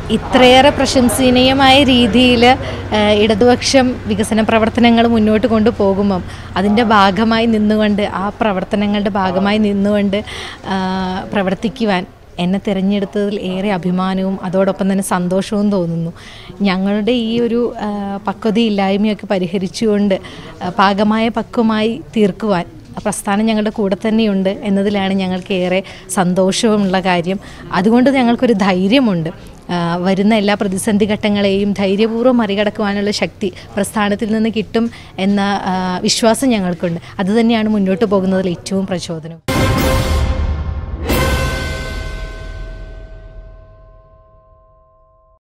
ഇത്രയേറെ പ്രശംസനീയമായ രീതിയിൽ ഇടതുപക്ഷം വികസന പ്രവർത്തനങ്ങൾ മുന്നോട്ട് കൊണ്ടുപോകുമ്പം അതിൻ്റെ ഭാഗമായി നിന്നുകൊണ്ട് ആ പ്രവർത്തനങ്ങളുടെ ഭാഗമായി നിന്നുകൊണ്ട് ആ, പ്രവർത്തിക്കുവാൻ എന്നെ തിരഞ്ഞെടുത്തതിൽ ഏറെ അഭിമാനവും അതോടൊപ്പം തന്നെ സന്തോഷവും തോന്നുന്നു ഞങ്ങളുടെ ഈ ഒരു ആ, പക്വതയില്ലായ്മയൊക്കെ പരിഹരിച്ചുകൊണ്ട് ആ, പാകമായ പക്വമായി തീർക്കുവാൻ ആ പ്രസ്ഥാനം ഞങ്ങളുടെ കൂടെ തന്നെയുണ്ട് എന്നതിലാണ് ഞങ്ങൾക്ക് ഏറെ സന്തോഷവുമുള്ള കാര്യം അതുകൊണ്ട് ഞങ്ങൾക്കൊരു ധൈര്യമുണ്ട് ആ, വരുന്ന എല്ലാ പ്രതിസന്ധി ഘട്ടങ്ങളെയും ധൈര്യപൂർവ്വം മറികടക്കുവാനുള്ള ശക്തി പ്രസ്ഥാനത്തിൽ നിന്ന് കിട്ടും എന്ന ആ, വിശ്വാസം ഞങ്ങൾക്കുണ്ട് അതുതന്നെയാണ് മുന്നോട്ട് പോകുന്നതിൽ ഏറ്റവും പ്രചോദനം